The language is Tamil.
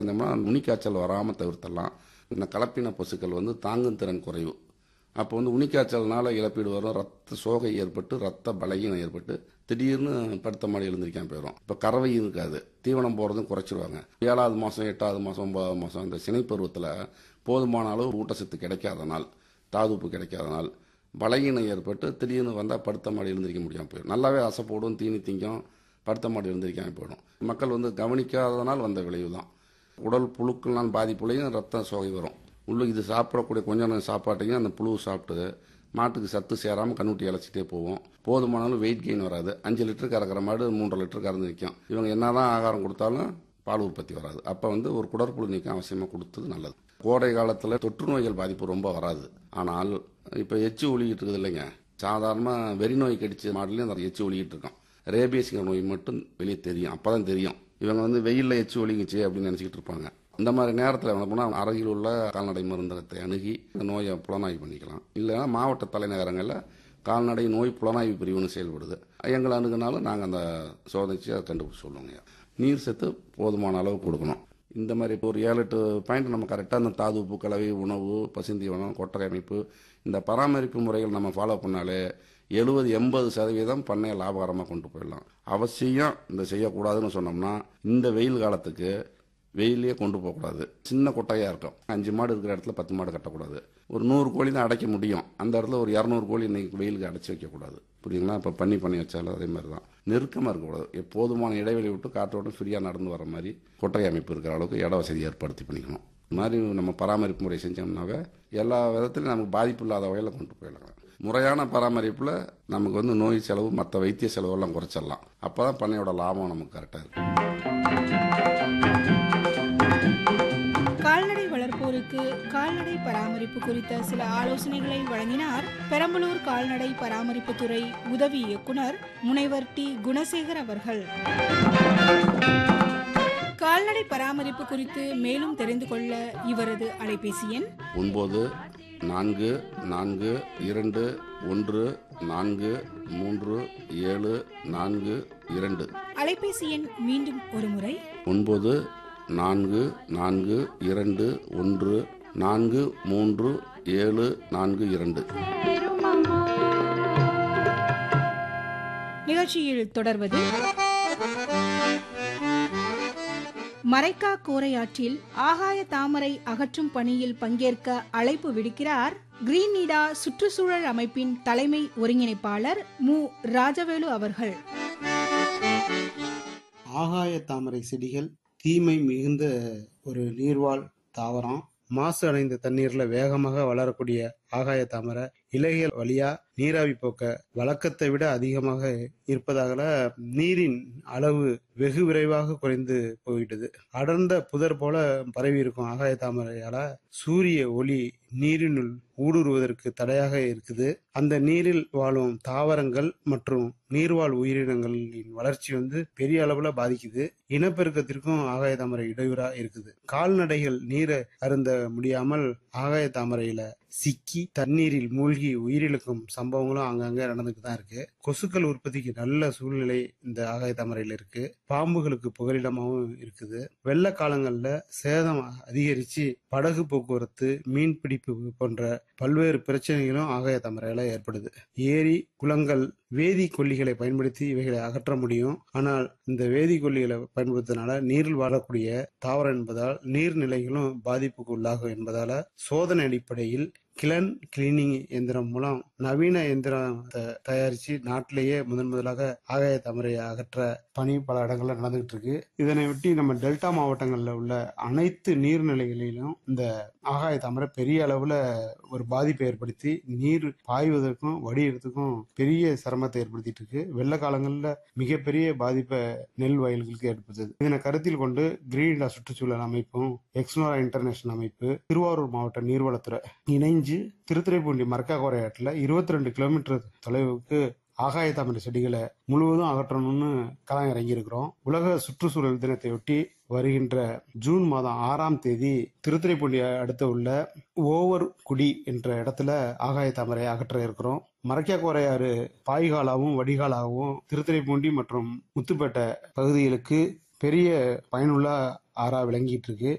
இந்த மாதிரி நுனிக்காய்ச்சல் வராமல் தவிர்த்தலாம் இந்த கலப்பின பசுக்கள் வந்து தாங்கும் திறன் குறைவு அப்போ வந்து உனிக்காய்ச்சல்னால இழப்பீடு வரும் ரத்த சோகை ஏற்பட்டு ரத்த பலகீனம் ஏற்பட்டு திடீர்னு படுத்த மாடி எழுந்திருக்காம போயிடும் இப்போ கறவை இருக்காது தீவனம் போகிறதும் குறைச்சிருவாங்க ஏழாவது மாதம் எட்டாவது மாதம் ஒன்பதாவது மாதம் இந்த சினை பருவத்தில் போதுமான அளவு ஊட்டச்சத்து கிடைக்காத நாள் தாதுப்பு கிடைக்காத நாள் பலகீனம் ஏற்பட்டு திடீர்னு வந்தால் படுத்த மாடி எழுந்திருக்க முடியாமல் போயிடும் நல்லாவே அசை போடும் தீனி திங்கும் படுத்த மாடி எழுந்திருக்காம போயிடும் மக்கள் வந்து கவனிக்காதனால் வந்த விளைவு தான் உடல் புழுக்கள்னால் பாதிப்புலையும் ரத்த சோகை வரும் உள்ள இது சாப்பிடக்கூடிய கொஞ்ச நேரம் சாப்பாட்டையும் அந்த புழு சாப்பிட்டு மாட்டுக்கு சத்து சேராமல் கண்ணுட்டி இழைச்சிட்டே போவோம் போதுமான அளவு வெயிட் கெயின் வராது அஞ்சு லிட்டர் கறக்கிற மாடு மூன்றரை லிட்டர் கறந்து நிற்கும் இவங்க என்னதான் ஆகாரம் கொடுத்தாலும் பால் உற்பத்தி வராது அப்போ வந்து ஒரு குடற்புழு நீக்கம் அவசியமாக கொடுத்தது நல்லது கோடை காலத்தில் தொற்று நோய்கள் பாதிப்பு ரொம்ப வராது ஆனால் இப்போ எச்சு ஒழிக்கிட்டு இருக்குது இல்லைங்க சாதாரணமாக வெறி நோய் கடிச்ச மாடுலேயும் அந்த எச்சு ஒழிக்கிட்டு இருக்கோம் ரேபியஸ்ங்கிற நோய் மட்டும் வெளியே தெரியும் அப்போ தான் தெரியும் இவங்க வந்து வெயிலில் எச்சு ஒழிங்குச்சு அப்படின்னு நினச்சிக்கிட்டு இருப்பாங்க இந்த மாதிரி நேரத்தில் என்ன பண்ணால் அருகில் உள்ள கால்நடை மருந்தகத்தை அணுகி இந்த நோயை புலனாய்வு பண்ணிக்கலாம் இல்லைன்னா மாவட்ட தலைநகரங்களில் கால்நடை நோய் புலனாய்வு பிரிவுன்னு செயல்படுது எங்களை அணுகுனாலும் நாங்கள் அந்த சோதனைச்சு அதை கண்டுபிடிச்சு சொல்லுவோங்க நீர் சத்து போதுமான அளவு கொடுக்கணும் இந்த மாதிரி இப்போ ஒரு ஏழு எட்டு பாயிண்ட் நம்ம கரெக்டாக அந்த தாது உப்பு கலவை உணவு பசுந்தீவனம் கொட்டகை அமைப்பு இந்த பராமரிப்பு முறைகள் நம்ம ஃபாலோ பண்ணாலே எழுபது எண்பது சதவீதம் பண்ணையை லாபகரமாக கொண்டு போயிடலாம் அவசியம் இந்த செய்யக்கூடாதுன்னு சொன்னோம்னா இந்த வெயில் காலத்துக்கு வெயிலே கொண்டு போகக்கூடாது சின்ன கொட்டையாக இருக்கும் அஞ்சு மாடு இருக்கிற இடத்துல பத்து மாடு கட்டக்கூடாது ஒரு நூறு கோழி தான் அடைக்க முடியும் அந்த இடத்துல ஒரு இரநூறு கோழி இன்னைக்கு வெயிலுக்கு அடைச்சி வைக்கக்கூடாது புரியுங்களா இப்போ பண்ணி பண்ணி வச்சாலும் அதே மாதிரி தான் நெருக்கமாக இருக்கக்கூடாது எப்போதுமான இடைவெளி விட்டு காற்றோட்டம் ஃப்ரீயாக நடந்து வர மாதிரி கொட்டகை அமைப்பு இருக்கிற அளவுக்கு இட வசதி ஏற்படுத்தி பண்ணிக்கணும் இந்த மாதிரி நம்ம பராமரிப்பு முறை செஞ்சோம்னாவே எல்லா விதத்துலையும் நமக்கு பாதிப்பு இல்லாத வகையில் கொண்டு போயிடலாம் முறையான பராமரிப்பில் நமக்கு வந்து நோய் செலவு மற்ற வைத்திய செலவெல்லாம் குறைச்சிடலாம் அப்போ தான் பண்ணையோட லாபம் நமக்கு கரெக்டாக இருக்கும் கால்நடை வளர்ப்போருக்கு கால்நடை பராமரிப்பு குறித்த சில ஆலோசனைகளை வழங்கினார் பெரம்பலூர் கால்நடை பராமரிப்புத்துறை உதவி இயக்குனர் முனைவர் டி குணசேகர் அவர்கள் கால்நடை பராமரிப்பு குறித்து மேலும் தெரிந்து கொள்ள இவரது அலைபேசி எண் ஒன்பது நான்கு நான்கு இரண்டு ஒன்று நான்கு மூன்று ஏழு நான்கு இரண்டு அலைபேசி எண் மீண்டும் ஒருமுறை ஒன்பது நான்கு நான்கு இரண்டு ஒன்று நான்கு மூன்று ஏழு நான்கு இரண்டு நிகழ்ச்சியில் தொடர்வது மரைக்கா கோரையாற்றில் ஆகாய தாமரை அகற்றும் பணியில் பங்கேற்க அழைப்பு விடுக்கிறார் கிரீனிடா சுற்றுச்சூழல் அமைப்பின் தலைமை ஒருங்கிணைப்பாளர் மு ராஜவேலு அவர்கள் ஆகாய தாமரை செடிகள் தீமை மிகுந்த ஒரு நீர்வாழ் தாவரம் மாசு அடைந்த தண்ணீர்ல வேகமாக வளரக்கூடிய ஆகாய தாமரை இலைகள் வழியா நீராவி போக்க வழக்கத்தை விட அதிகமாக இருப்பதால நீரின் அளவு வெகு விரைவாக குறைந்து போய்விட்டது அடர்ந்த புதர் போல பரவி இருக்கும் ஆகாய தாமரையால சூரிய ஒளி நீரினுள் ஊடுருவதற்கு தடையாக இருக்குது அந்த நீரில் வாழும் தாவரங்கள் மற்றும் நீர்வாழ் உயிரினங்களின் வளர்ச்சி வந்து பெரிய அளவுல பாதிக்குது இனப்பெருக்கத்திற்கும் ஆகாய தாமரை இடையூறா இருக்குது கால்நடைகள் நீரை அருந்த முடியாமல் ஆகாய தாமரையில சிக்கி தண்ணீரில் மூழ்கி உயிரிழக்கும் சம்பவங்களும் அங்கங்க நடந்துட்டு தான் இருக்கு கொசுக்கள் உற்பத்திக்கு நல்ல சூழ்நிலை இந்த ஆகாய தாமரையில இருக்கு பாம்புகளுக்கு புகலிடமாகவும் இருக்குது வெள்ள காலங்கள்ல சேதம் அதிகரிச்சு படகு போக்குவரத்து மீன் பிடிப்பு போன்ற பல்வேறு பிரச்சனைகளும் ஆகாய தாமரையில ஏற்படுது ஏரி குளங்கள் வேதி கொல்லிகளை பயன்படுத்தி இவைகளை அகற்ற முடியும் ஆனால் இந்த வேதி கொல்லிகளை பயன்படுத்தினால நீரில் வாழக்கூடிய தாவரம் என்பதால் நீர்நிலைகளும் பாதிப்புக்கு உள்ளாகும் என்பதால சோதனை அடிப்படையில் கிளன் கிளீனிங் எந்திரம் மூலம் நவீன எந்திரம் தயாரிச்சு நாட்டிலேயே முதன் முதலாக ஆகாய தாமரையை அகற்ற பணி பல இடங்கள்ல நடந்துகிட்டு இருக்கு இதனை ஒட்டி நம்ம டெல்டா மாவட்டங்கள்ல உள்ள அனைத்து நீர்நிலைகளிலும் இந்த ஆகாய தாமரை பெரிய அளவுல ஒரு பாதிப்பை ஏற்படுத்தி நீர் பாய்வதற்கும் வடிகிறதுக்கும் பெரிய சிரமத்தை ஏற்படுத்திட்டு இருக்கு வெள்ள காலங்கள்ல மிகப்பெரிய பாதிப்பை நெல் வயல்களுக்கு ஏற்படுத்துது இதனை கருத்தில் கொண்டு கிரீன்டா சுற்றுச்சூழல் அமைப்பும் எக்ஸ்னோரா இன்டர்நேஷனல் அமைப்பு திருவாரூர் மாவட்ட நீர்வளத்துறை இணைஞ்சு திருத்துறைப்பூண்டி மரக்கா கோரையாட்டில் இருபத்தி ரெண்டு கிலோமீட்டர் தொலைவுக்கு ஆகாய தாமரை செடிகளை முழுவதும் அகற்றணும்னு களம் இறங்கியிருக்கிறோம் உலக சுற்றுச்சூழல் தினத்தையொட்டி வருகின்ற ஜூன் மாதம் ஆறாம் தேதி திருத்துறைப்பூண்டி அடுத்த உள்ள ஓவர் குடி என்ற இடத்துல ஆகாய தாமரை அகற்ற இருக்கிறோம் மரக்கியா கோரையாறு பாய்காலாவும் வடிகாலாகவும் திருத்துறைப்பூண்டி மற்றும் முத்துப்பேட்டை பகுதிகளுக்கு பெரிய பயனுள்ள ஆறா விளங்கிட்டு இருக்கு